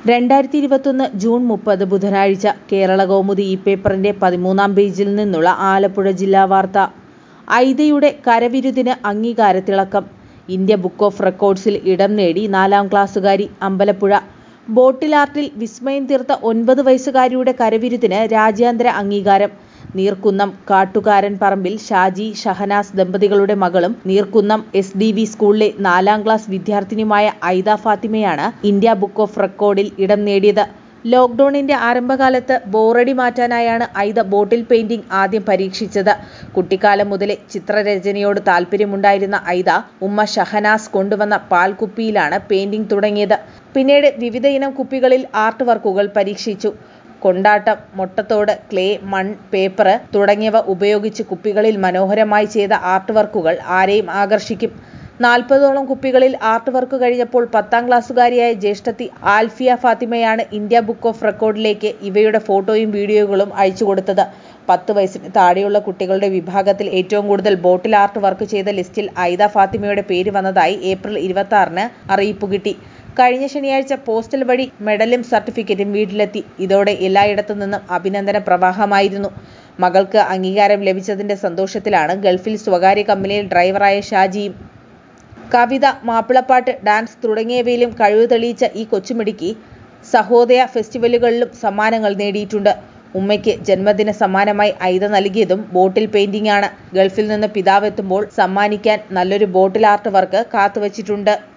രണ്ടായിരത്തി ഇരുപത്തൊന്ന് ജൂൺ മുപ്പത് ബുധനാഴ്ച കേരള കൗമുദി ഈ പേപ്പറിന്റെ പതിമൂന്നാം പേജിൽ നിന്നുള്ള ആലപ്പുഴ ജില്ലാ വാർത്ത ഐതയുടെ കരവിരുതിന് അംഗീകാരത്തിളക്കം ഇന്ത്യ ബുക്ക് ഓഫ് റെക്കോർഡ്സിൽ ഇടം നേടി നാലാം ക്ലാസ്സുകാരി അമ്പലപ്പുഴ ബോട്ടിൽ ആർട്ടിൽ വിസ്മയം തീർത്ത ഒൻപത് വയസ്സുകാരിയുടെ കരവിരുതിന് രാജ്യാന്തര അംഗീകാരം നീർക്കുന്നം കാട്ടുകാരൻ പറമ്പിൽ ഷാജി ഷഹനാസ് ദമ്പതികളുടെ മകളും നീർക്കുന്നം എസ് ഡി വി സ്കൂളിലെ നാലാം ക്ലാസ് വിദ്യാർത്ഥിനിയുമായ ഐദ ഫാത്തിമയാണ് ഇന്ത്യ ബുക്ക് ഓഫ് റെക്കോർഡിൽ ഇടം നേടിയത് ലോക്ക്ഡൌണിന്റെ ആരംഭകാലത്ത് ബോറടി മാറ്റാനായാണ് ഐദ ബോട്ടിൽ പെയിന്റിംഗ് ആദ്യം പരീക്ഷിച്ചത് കുട്ടിക്കാലം മുതലേ ചിത്രരചനയോട് താല്പര്യമുണ്ടായിരുന്ന ഐദ ഉമ്മ ഷഹനാസ് കൊണ്ടുവന്ന പാൽക്കുപ്പിയിലാണ് പെയിന്റിംഗ് തുടങ്ങിയത് പിന്നീട് വിവിധ ഇനം കുപ്പികളിൽ ആർട്ട് വർക്കുകൾ പരീക്ഷിച്ചു കൊണ്ടാട്ടം മൊട്ടത്തോട് ക്ലേ മൺ പേപ്പർ തുടങ്ങിയവ ഉപയോഗിച്ച് കുപ്പികളിൽ മനോഹരമായി ചെയ്ത ആർട്ട് വർക്കുകൾ ആരെയും ആകർഷിക്കും നാൽപ്പതോളം കുപ്പികളിൽ ആർട്ട് വർക്ക് കഴിഞ്ഞപ്പോൾ പത്താം ക്ലാസ്സുകാരിയായ ജ്യേഷ്ഠത്തി ആൽഫിയ ഫാത്തിമയാണ് ഇന്ത്യ ബുക്ക് ഓഫ് റെക്കോർഡിലേക്ക് ഇവയുടെ ഫോട്ടോയും വീഡിയോകളും അയച്ചുകൊടുത്തത് പത്ത് വയസ്സിന് താഴെയുള്ള കുട്ടികളുടെ വിഭാഗത്തിൽ ഏറ്റവും കൂടുതൽ ബോട്ടിൽ ആർട്ട് വർക്ക് ചെയ്ത ലിസ്റ്റിൽ ഐദ ഫാത്തിമയുടെ പേര് വന്നതായി ഏപ്രിൽ ഇരുപത്തി ആറിന് അറിയിപ്പ് കിട്ടി കഴിഞ്ഞ ശനിയാഴ്ച പോസ്റ്റൽ വഴി മെഡലും സർട്ടിഫിക്കറ്റും വീട്ടിലെത്തി ഇതോടെ എല്ലായിടത്തു നിന്നും അഭിനന്ദന പ്രവാഹമായിരുന്നു മകൾക്ക് അംഗീകാരം ലഭിച്ചതിന്റെ സന്തോഷത്തിലാണ് ഗൾഫിൽ സ്വകാര്യ കമ്പനിയിൽ ഡ്രൈവറായ ഷാജിയും കവിത മാപ്പിളപ്പാട്ട് ഡാൻസ് തുടങ്ങിയവയിലും കഴിവ് തെളിയിച്ച ഈ കൊച്ചുമിടുക്കി സഹോദയ ഫെസ്റ്റിവലുകളിലും സമ്മാനങ്ങൾ നേടിയിട്ടുണ്ട് ഉമ്മയ്ക്ക് ജന്മദിന സമ്മാനമായി ഐത നൽകിയതും ബോട്ടിൽ പെയിന്റിംഗ് ആണ് ഗൾഫിൽ നിന്ന് പിതാവെത്തുമ്പോൾ സമ്മാനിക്കാൻ നല്ലൊരു ബോട്ടിൽ ആർട്ട് വർക്ക് കാത്തുവച്ചിട്ടുണ്ട്